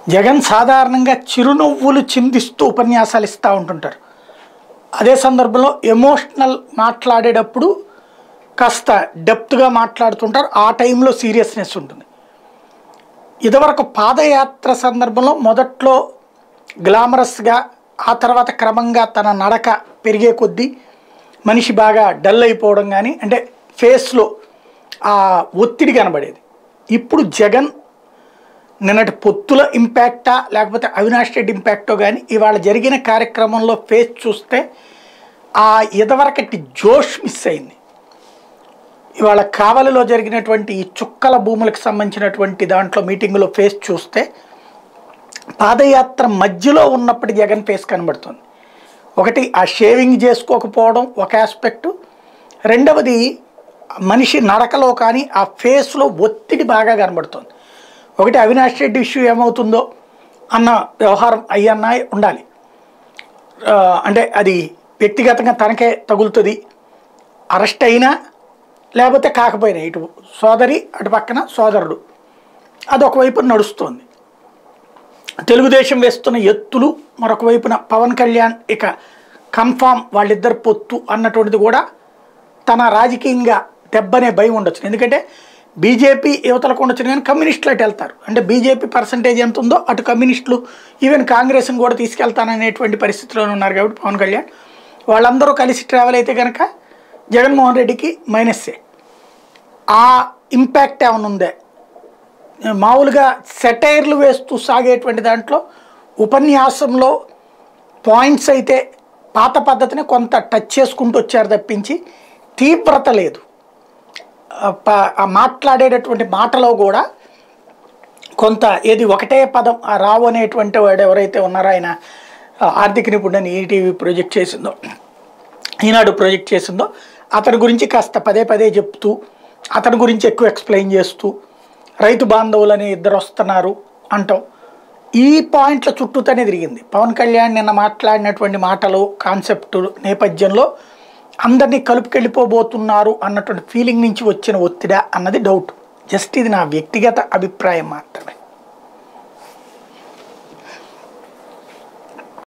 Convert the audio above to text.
జగన్ సాధారణంగా చిరునవ్వులు చిందిస్తూ ఉపన్యాసాలు ఇస్తూ ఉంటుంటారు అదే సందర్భంలో ఎమోషనల్ మాట్లాడేటప్పుడు కాస్త డెప్త్గా మాట్లాడుతుంటారు ఆ టైంలో సీరియస్నెస్ ఉంటుంది ఇదివరకు పాదయాత్ర సందర్భంలో మొదట్లో గ్లామరస్గా ఆ తర్వాత క్రమంగా తన నడక పెరిగే కొద్దీ మనిషి బాగా డల్ అయిపోవడం కానీ అంటే ఫేస్లో ఆ ఒత్తిడి కనబడేది ఇప్పుడు జగన్ నిన్నటి పొత్తుల ఇంపాక్టా లేకపోతే అవినాష్ రెడ్డి ఇంపాక్టో కానీ ఇవాళ జరిగిన కార్యక్రమంలో ఫేస్ చూస్తే ఆ ఇదివరకటి జోష్ మిస్ అయింది ఇవాళ కావలిలో జరిగినటువంటి ఈ చుక్కల భూములకు సంబంధించినటువంటి దాంట్లో మీటింగులో ఫేస్ చూస్తే పాదయాత్ర మధ్యలో ఉన్నప్పటి జగన్ ఫేస్ కనబడుతుంది ఒకటి ఆ షేవింగ్ చేసుకోకపోవడం ఒక ఆస్పెక్టు రెండవది మనిషి నడకలో కానీ ఆ ఫేస్లో ఒత్తిడి బాగా కనబడుతుంది ఒకటి అవినాష్ రెడ్డి ఇష్యూ ఏమవుతుందో అన్న వ్యవహారం అయ్యన్నా ఉండాలి ఆ, అంటే అది వ్యక్తిగతంగా తనకే తగులుతుంది అరెస్ట్ అయినా లేకపోతే కాకపోయినా ఇటు సోదరి అటు పక్కన సోదరుడు అది ఒకవైపు నడుస్తోంది తెలుగుదేశం వేస్తున్న ఎత్తులు మరొక వైపున పవన్ కళ్యాణ్ ఇక కన్ఫామ్ వాళ్ళిద్దరు పొత్తు అన్నటువంటిది కూడా తన రాజకీయంగా దెబ్బనే భయం ఉండొచ్చు ఎందుకంటే బీజేపీ యువతలకు ఉండొచ్చు కానీ కమ్యూనిస్టులు అటు వెళ్తారు అంటే బీజేపీ పర్సంటేజ్ ఎంత ఉందో అటు కమ్యూనిస్టులు ఈవెన్ కాంగ్రెస్ని కూడా తీసుకెళ్తాననేటువంటి పరిస్థితిలో ఉన్నారు కాబట్టి పవన్ కళ్యాణ్ వాళ్ళందరూ కలిసి ట్రావెల్ అయితే కనుక జగన్మోహన్ రెడ్డికి మైనస్సే ఆ ఇంపాక్ట్ ఏమైనా ఉందే మామూలుగా సెటైర్లు వేస్తూ సాగేటువంటి దాంట్లో ఉపన్యాసంలో పాయింట్స్ అయితే పాత పద్ధతిని కొంత టచ్ చేసుకుంటూ వచ్చారు తప్పించి తీవ్రత లేదు ఆ ప- ఆ మాట్లాడేటటువంటి మాటలో కూడా కొంత ఏది ఒకటే పదం ఆ రావు అనేటువంటి వాడు ఎవరైతే ఉన్నారో ఆయన ఆ, ఆర్థిక నిపుణుని ఈటీవీ ప్రొజెక్ట్ చేసిందో ఈనాడు ప్రొజెక్ట్ చేసిందో అతని గురించి కాస్త పదే పదే చెప్తూ అతని గురించి ఎక్కువ ఎక్స్ప్లెయిన్ చేస్తూ రైతు బాంధవులని ఇద్దరు వస్తున్నారు అంటాం ఈ పాయింట్ల చుట్టూతోనే తిరిగింది పవన్ కళ్యాణ్ నిన్న మాట్లాడినటువంటి మాటలు కాన్సెప్ట్ నేపథ్యంలో అందరినీ కలుపుకెళ్ళిపోబోతున్నారు అన్నటువంటి ఫీలింగ్ నుంచి వచ్చిన ఒత్తిడా అన్నది డౌట్ జస్ట్ ఇది నా వ్యక్తిగత అభిప్రాయం మాత్రమే